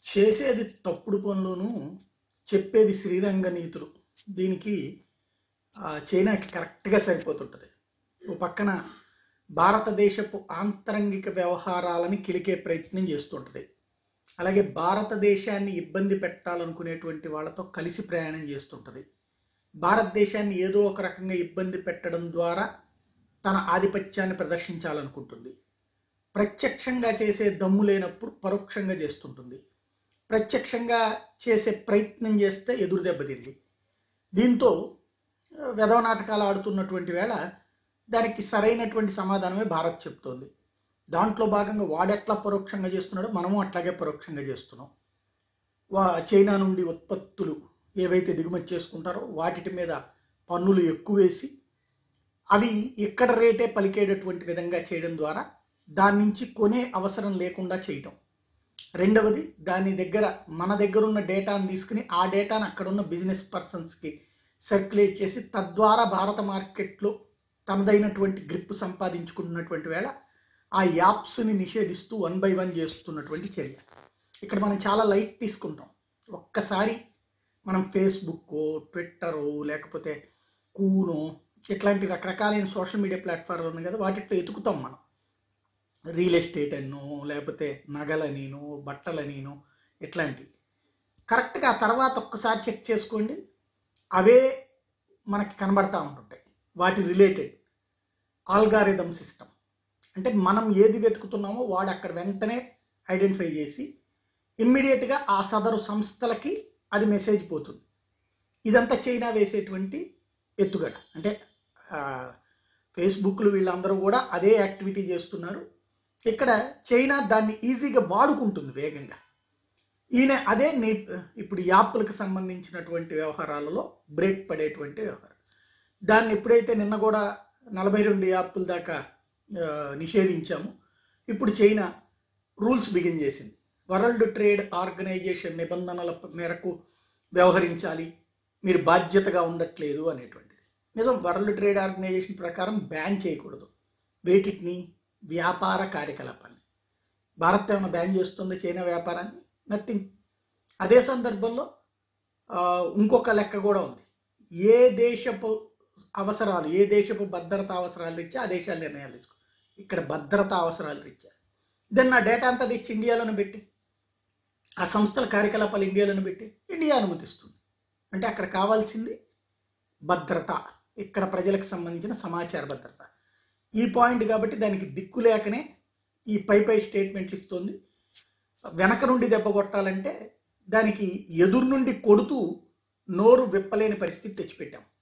చేసేది తప్పుడు పనులను చెప్పేది శ్రీరంగ నీతులు దీనికి ఆ, చైనాకి కరెక్ట్గా సరిపోతుంటుంది ఓ పక్కన భారతదేశపు ఆంతరంగిక వ్యవహారాలని కిలికే ప్రయత్నం చేస్తుంటుంది అలాగే భారతదేశాన్ని ఇబ్బంది పెట్టాలనుకునేటువంటి వాళ్ళతో కలిసి ప్రయాణం చేస్తుంటుంది భారతదేశాన్ని ఏదో ఒక రకంగా ఇబ్బంది పెట్టడం ద్వారా తన ఆధిపత్యాన్ని ప్రదర్శించాలనుకుంటుంది ప్రత్యక్షంగా చేసే దమ్ము లేనప్పుడు పరోక్షంగా చేస్తుంటుంది ప్రత్యక్షంగా చేసే ప్రయత్నం చేస్తే ఎదురు దెబ్బతింది దీంతో ఆ, వెధవ నాటకాలు ఆడుతున్నటువంటి వేళ దానికి సరైనటువంటి సమాధానమే భారత్ చెప్తోంది దాంట్లో భాగంగా వాడెట్లా పరోక్షంగా చేస్తున్నాడో మనము అట్లాగే పరోక్షంగా చేస్తున్నాం వా చైనా నుండి ఉత్పత్తులు ఏవైతే దిగుమతి చేసుకుంటారో వాటి మీద పన్నులు ఎక్కువ వేసి అవి ఎక్కడ రేటే పలికేటటువంటి విధంగా చేయడం ద్వారా దాని నుంచి కొనే అవసరం లేకుండా చేయటం రెండవది దాని దగ్గర మన దగ్గర ఉన్న డేటాను తీసుకుని ఆ డేటాను అక్కడ ఉన్న బిజినెస్ పర్సన్స్కి సర్క్యులేట్ చేసి తద్వారా భారత మార్కెట్లో తనదైనటువంటి గ్రిప్ సంపాదించుకున్నటువంటి వేళ ఆ యాప్స్ని నిషేధిస్తూ వన్ బై వన్ చేస్తున్నటువంటి చర్య ఇక్కడ మనం చాలా లైట్ తీసుకుంటాం ఒక్కసారి మనం ఫేస్బుక్ ట్విట్టరు లేకపోతే కూనో ఇట్లాంటి రకరకాలైన సోషల్ మీడియా ప్లాట్ఫామ్లు ఉన్నాయి కదా వాటిట్లో ఎతుకుతాం మనం రియల్ ఎస్టేట్ అన్నో లేకపోతే నగలనీను బట్టలనీను ఇట్లాంటివి కరెక్ట్గా ఆ తర్వాత ఒక్కసారి చెక్ చేసుకోండి అవే మనకి కనబడతా ఉంటుంటాయి వాటి రిలేటెడ్ ఆల్గారిథం సిస్టమ్ అంటే మనం ఏది వెతుకుతున్నామో వాడు అక్కడ వెంటనే ఐడెంటిఫై చేసి ఇమ్మీడియట్గా ఆ సదరు సంస్థలకి అది మెసేజ్ పోతుంది ఇదంతా చైనా వేసేటువంటి ఎత్తుగడ అంటే ఆ, ఫేస్బుక్లు వీళ్ళందరూ కూడా అదే యాక్టివిటీ చేస్తున్నారు ఇక్కడ చైనా దాన్ని ఈజీగా వాడుకుంటుంది వేగంగా ఈయన అదే నీ ఇప్పుడు యాప్లకు సంబంధించినటువంటి వ్యవహారాలలో బ్రేక్ పడేటువంటి వ్యవహారం దాన్ని ఎప్పుడైతే నిన్న కూడా నలభై రెండు యాప్ల దాకా ఆ, నిషేధించాము ఇప్పుడు చైనా రూల్స్ బిగిన్ చేసింది వరల్డ్ ట్రేడ్ ఆర్గనైజేషన్ నిబంధనల మేరకు వ్యవహరించాలి మీరు బాధ్యతగా ఉండట్లేదు అనేటువంటిది నిజం వరల్డ్ ట్రేడ్ ఆర్గనైజేషన్ ప్రకారం బ్యాన్ చేయకూడదు వేటిని వ్యాపార కార్యకలాపాన్ని భారత్ ఏమైనా బ్యాన్ చేస్తుంది చైనా వ్యాపారాన్ని నథింగ్ అదే సందర్భంలో ఆ, ఇంకొక లెక్క కూడా ఉంది ఏ దేశపు అవసరాలు ఏ దేశపు భద్రతా అవసరాలు రీత్యా ఆ దేశాలు నిర్ణయాలు తీసుకో ఇక్కడ భద్రతా అవసరాలు రీత్యా దెన్ నా డేటా అంతా తెచ్చి ఇండియాలోనే పెట్టి ఆ సంస్థల కార్యకలాపాలు ఇండియాలోనే పెట్టి ఇండియా అనుమతిస్తుంది అంటే అక్కడ కావాల్సింది భద్రత ఇక్కడ ప్రజలకు సంబంధించిన సమాచార భద్రత ఈ పాయింట్ కాబట్టి దానికి దిక్కు లేకనే ఈ పై పై స్టేట్మెంట్లు ఇస్తుంది వెనక నుండి దెబ్బ కొట్టాలంటే దానికి ఎదురు నుండి కొడుతూ నోరు విప్పలేని పరిస్థితి తెచ్చిపెట్టాం